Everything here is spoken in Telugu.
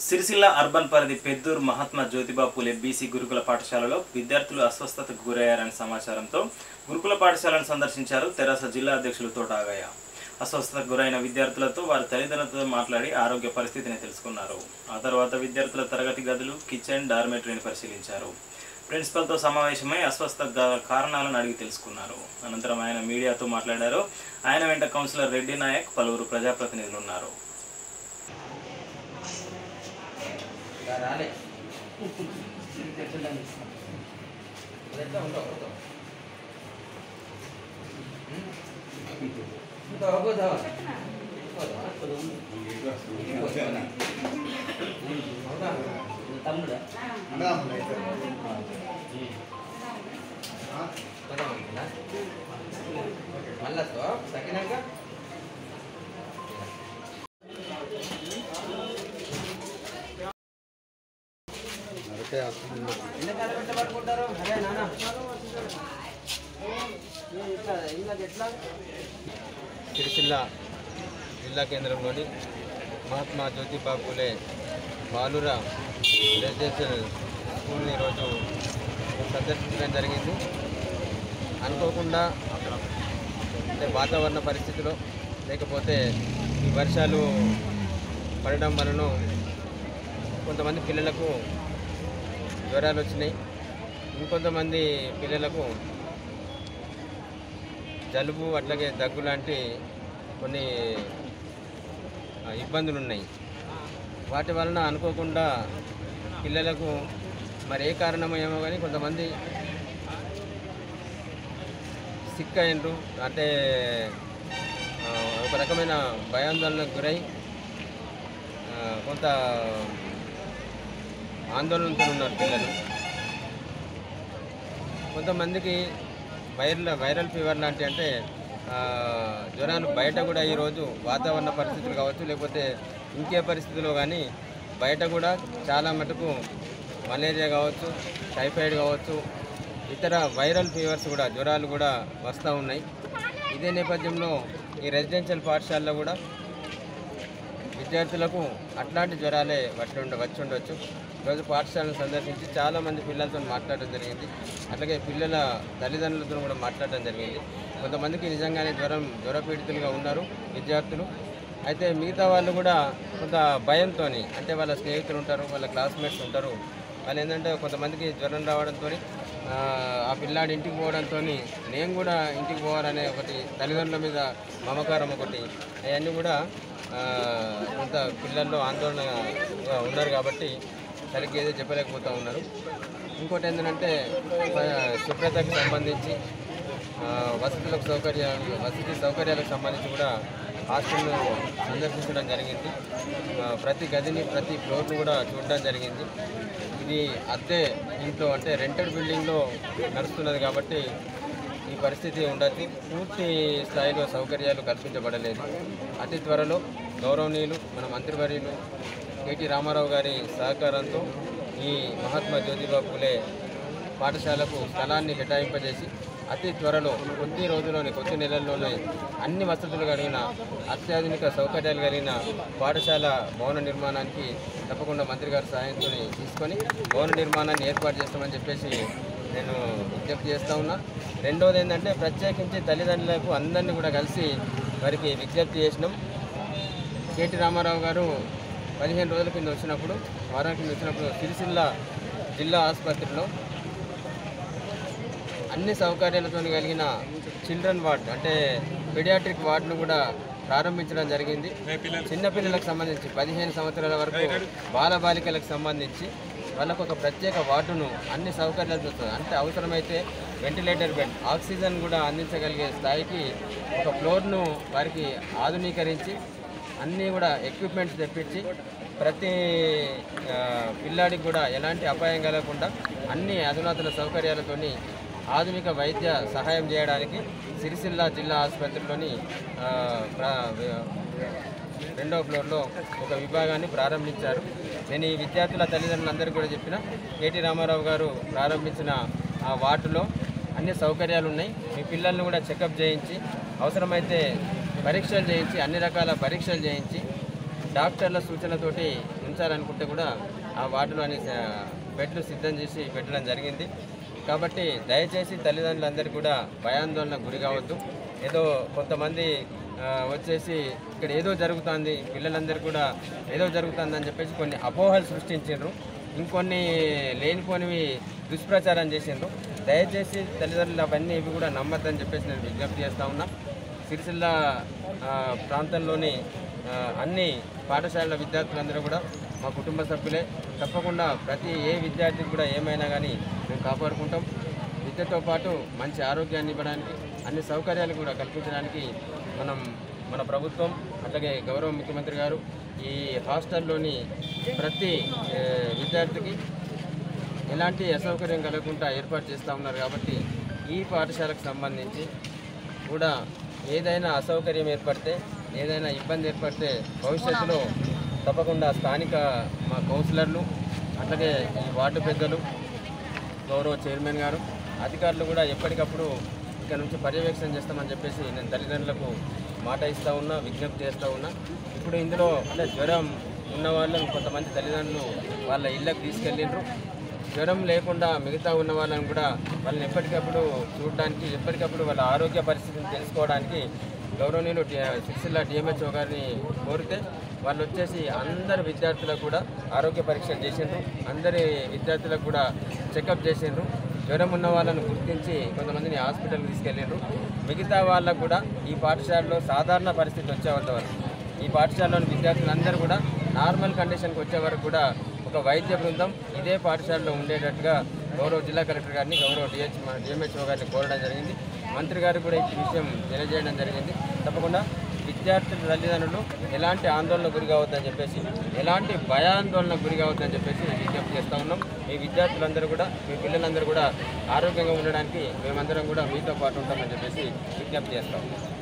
సిరిసిల్ల అర్బన్ పరిధి పెద్దూరు మహాత్మా జ్యోతిబా పూలే బీసీ గురుకుల పాఠశాలలో విద్యార్థులు అస్వస్థతకు గురయ్యారనే సమాచారంతో గురుకుల పాఠశాలను సందర్శించారు తెరాస జిల్లా అధ్యక్షులు తోటాగయ్య అస్వస్థతకు గురైన విద్యార్థులతో వారి తల్లిదండ్రులతో మాట్లాడి ఆరోగ్య పరిస్థితిని తెలుసుకున్నారు ఆ తర్వాత విద్యార్థుల తరగతి గదులు కిచెన్ డార్మెటరీని పరిశీలించారు ప్రిన్సిపల్తో సమావేశమై అస్వస్థ గ- కారణాలను అడిగి తెలుసుకున్నారు అనంతరం ఆయన మీడియాతో మాట్లాడారు ఆయన వెంట కౌన్సిలర్ రెడ్డి నాయక్ పలువురు ప్రజాప్రతినిధులు ఉన్నారు రాలే తమ్ముడా మళ్ళా తగ్గినాక ఎందుకు పెట్ట పడుకుంటారు అదే నాన్న ఇట్లా ఇందాక ఎట్లా సిరిసిల్ల జిల్లా కేంద్రంలోని మహాత్మా జ్యోతిబా పూలే బాలుర రెసిడెన్షియల్ స్కూల్ని ఈరోజు సందర్శించడం జరిగింది అనుకోకుండా అంటే వాతావరణ పరిస్థితిలో లేకపోతే ఈ వర్షాలు పడడం వలన కొంతమంది పిల్లలకు జ్వరాలు వచ్చినాయి ఇంకొంతమంది పిల్లలకు జలుబు అట్లాగే దగ్గు లాంటి కొన్ని ఆ, ఇబ్బందులు ఉన్నాయి వాటి వలన అనుకోకుండా పిల్లలకు మరి ఏ కారణమో ఏమో కానీ కొంతమంది సిక్ అయినరు అంటే ఆ, ఒక రకమైన భయాందోళనకు గురై ఆ, కొంత ఆందోళనతో ఉన్నారు పిల్లలు కొంతమందికి వైరల్ వైరల్ ఫీవర్ లాంటి అంటే ఆ, జ్వరాలు బయట కూడా ఈరోజు వాతావరణ పరిస్థితులు కావచ్చు లేకపోతే ఇంకే పరిస్థితుల్లో కానీ బయట కూడా చాలా మటుకు మలేరియా కావచ్చు టైఫాయిడ్ కావచ్చు ఇతర వైరల్ ఫీవర్స్ కూడా జ్వరాలు కూడా వస్తూ ఉన్నాయి ఇదే నేపథ్యంలో ఈ రెసిడెన్షియల్ పాఠశాలలో కూడా విద్యార్థులకు అట్లాంటి జ్వరాలే వచ్చి ఉండ వచ్చి ఉండొచ్చు ఈరోజు పాఠశాలను సందర్శించి చాలామంది పిల్లలతో మాట్లాడడం జరిగింది అట్లాగే పిల్లల తల్లిదండ్రులతో కూడా మాట్లాడడం జరిగింది కొంతమందికి నిజంగానే జ్వరం జ్వరపీడితులుగా ఉన్నారు విద్యార్థులు అయితే మిగతా వాళ్ళు కూడా కొంత భయంతో అంటే వాళ్ళ స్నేహితులు ఉంటారు వాళ్ళ క్లాస్మేట్స్ ఉంటారు వాళ్ళు ఏంటంటే కొంతమందికి జ్వరం రావడంతో ఆ పిల్లాడి ఇంటికి పోవడంతో నేను కూడా ఇంటికి పోవాలనే ఒకటి తల్లిదండ్రుల మీద మమకారం ఒకటి అవన్నీ కూడా ఆ, కొంత పిల్లల్లో ఆందోళనగా ఉన్నారు కాబట్టి సరిగ్గా ఏదో చెప్పలేకపోతూ ఉన్నారు ఇంకోటి ఏంటంటే ఆ, శుభ్రతకు సంబంధించి ఆ, వసతులకు సౌకర్యాలు వసతి సౌకర్యాలకు సంబంధించి కూడా హాస్టల్ను సందర్శించడం జరిగింది ఆ, ప్రతి గదిని ప్రతి ఫ్లోర్ను కూడా చూడడం జరిగింది ఇది అద్దె ఇంట్లో అంటే రెంటెడ్ బిల్డింగ్లో నడుస్తున్నది కాబట్టి ఈ పరిస్థితి ఉండదు పూర్తి స్థాయిలో సౌకర్యాలు కల్పించబడలేదు అతి త్వరలో గౌరవనీయులు మన మంత్రివర్యులు కేటీ రామారావు గారి సహకారంతో ఈ మహాత్మా జ్యోతిబా పూలే పాఠశాలకు స్థలాన్ని కేటాయింపజేసి అతి త్వరలో కొద్ది రోజుల్లోనే కొద్ది నెలల్లోనే అన్ని వసతులు కలిగిన అత్యాధునిక సౌకర్యాలు కలిగిన పాఠశాల భవన నిర్మాణానికి తప్పకుండా మంత్రి గారి సహాయంతో తీసుకొని భవన నిర్మాణాన్ని ఏర్పాటు చేస్తామని చెప్పేసి నేను విజ్ఞప్తి చేస్తా ఉన్నా రెండోది ఏంటంటే ప్రత్యేకించి తల్లిదండ్రులకు అందరినీ కూడా కలిసి వారికి విజ్ఞప్తి చేసినాం కేటీ రామారావు గారు పదిహేను రోజుల కింద వచ్చినప్పుడు వారం కింద వచ్చినప్పుడు సిరిసిల్ల జిల్లా ఆసుపత్రిలో అన్ని సౌకర్యాలతో కలిగిన చిల్డ్రన్ వార్డ్ అంటే పెడియాట్రిక్ వార్డును కూడా ప్రారంభించడం జరిగింది చిన్నపిల్లలకు సంబంధించి పదిహేను సంవత్సరాల వరకు బాలబాలికలకు సంబంధించి వాళ్ళకు ఒక ప్రత్యేక వార్డును అన్ని సౌకర్యాలతో అంటే అవసరమైతే వెంటిలేటర్ బెడ్ ఆక్సిజన్ కూడా అందించగలిగే స్థాయికి ఒక ఫ్లోర్ను వారికి ఆధునీకరించి అన్నీ కూడా ఎక్విప్మెంట్స్ తెప్పించి ప్రతి ఆ, పిల్లాడికి కూడా ఎలాంటి అపాయం కలగకుండా అన్ని అధునాతన సౌకర్యాలతోని ఆధునిక వైద్య సహాయం చేయడానికి సిరిసిల్ల జిల్లా ఆసుపత్రిలోని ఆ, ప్ర- రెండో ఫ్లోర్లో ఒక విభాగాన్ని ప్రారంభించారు నేను ఈ విద్యార్థుల తల్లిదండ్రులందరికీ కూడా చెప్పిన కేటీ రామారావు గారు ప్రారంభించిన ఆ వార్డులో అన్ని సౌకర్యాలు ఉన్నాయి మీ పిల్లల్ని కూడా చెకప్ చేయించి అవసరమైతే పరీక్షలు చేయించి అన్ని రకాల పరీక్షలు చేయించి డాక్టర్ల సూచనతోటి ఉంచ చేర్చాలనుకుంటే కూడా ఆ వార్డులోని ఆ, బెడ్లు సిద్ధం చేసి పెట్టడం జరిగింది కాబట్టి దయచేసి తల్లిదండ్రులందరూ కూడా భయాందోళనకు గురి కావద్దు ఏదో కొంతమంది ఆ, వచ్చేసి ఇక్కడ ఏదో జరుగుతుంది పిల్లలందరూ కూడా ఏదో జరుగుతుందని చెప్పేసి కొన్ని అపోహలు సృష్టించారు ఇంకొన్ని లేనిపోనివి దుష్ప్రచారం చేసిండ్రు దయచేసి తల్లిదండ్రులు అవన్నీ ఇవి కూడా నమ్మద్దని చెప్పేసి నేను విజ్ఞప్తి చేస్తా ఉన్నా సిరిసిల్ల ఆ, ప్రాంతంలోని ఆ, అన్ని పాఠశాలల విద్యార్థులందరూ కూడా మా కుటుంబ సభ్యులే తప్పకుండా ప్రతి ఏ విద్యార్థికి కూడా ఏమైనా కానీ మేము కాపాడుకుంటాం విద్యతో పాటు మంచి ఆరోగ్యాన్ని ఇవ్వడానికి అన్ని సౌకర్యాలు కూడా కల్పించడానికి మనం మన ప్రభుత్వం అట్లాగే గౌరవ ముఖ్యమంత్రి గారు ఈ హాస్టల్లోని ప్రతి ఏ, విద్యార్థికి ఎలాంటి అసౌకర్యం కలగకుండా ఏర్పాటు చేస్తూ ఉన్నారు కాబట్టి ఈ పాఠశాలకు సంబంధించి కూడా ఏదైనా అసౌకర్యం ఏర్పడితే ఏదైనా ఇబ్బంది ఏర్పడితే భవిష్యత్తులో తప్పకుండా స్థానిక మా కౌన్సిలర్లు అట్లాగే ఈ వార్డు పెద్దలు గౌరవ చైర్మన్ గారు అధికారులు కూడా ఎప్పటికప్పుడు ఇక్కడ నుంచి పర్యవేక్షణ చేస్తామని చెప్పేసి నేను తల్లిదండ్రులకు మాట ఇస్తూ ఉన్నా విజ్ఞప్తి చేస్తూ ఉన్నా ఇప్పుడు ఇందులో అంటే జ్వరం ఉన్న వాళ్ళని కొంతమంది తల్లిదండ్రులు వాళ్ళ ఇళ్ళకి తీసుకెళ్ళిండ్రు జ్వరం లేకుండా మిగతా ఉన్న వాళ్ళని కూడా వాళ్ళని ఎప్పటికప్పుడు చూడడానికి ఎప్పటికప్పుడు వాళ్ళ ఆరోగ్య పరిస్థితిని తెలుసుకోవడానికి గౌరవనీయులు డి- సిరిసిల్ల డిఎంహెచ్ఓ గారిని కోరితే వాళ్ళు వచ్చేసి అందరు విద్యార్థులకు కూడా ఆరోగ్య పరీక్షలు చేసిండ్రు అందరి విద్యార్థులకు కూడా చెకప్ చేసిండ్రు జ్వరం ఉన్న వాళ్ళని గుర్తించి కొంతమందిని హాస్పిటల్కి తీసుకెళ్ళిండ్రు మిగతా వాళ్ళకు కూడా ఈ పాఠశాలలో సాధారణ పరిస్థితి వచ్చేంత వరకు ఈ పాఠశాలలోని విద్యార్థులందరూ కూడా నార్మల్ కండిషన్కి వచ్చే వరకు కూడా ఒక వైద్య బృందం ఇదే పాఠశాలలో ఉండేటట్టుగా గౌరవ జిల్లా కలెక్టర్ గారిని గౌరవ డిహెచ్ డిఎంహెచ్ఓ గారిని కోరడం జరిగింది మంత్రి గారు కూడా ఈ విషయం తెలియజేయడం జరిగింది తప్పకుండా విద్యార్థుల తల్లిదండ్రులు ఎలాంటి ఆందోళన గురి కావద్దని చెప్పేసి ఎలాంటి భయాందోళనకు గురి కావద్దని చెప్పేసి విజ్ఞప్తి చేస్తూ ఉన్నాం మీ విద్యార్థులందరూ కూడా మీ పిల్లలందరూ కూడా ఆరోగ్యంగా ఉండడానికి మేమందరం కూడా మీతో పాటు ఉంటామని చెప్పేసి విజ్ఞప్తి చేస్తాం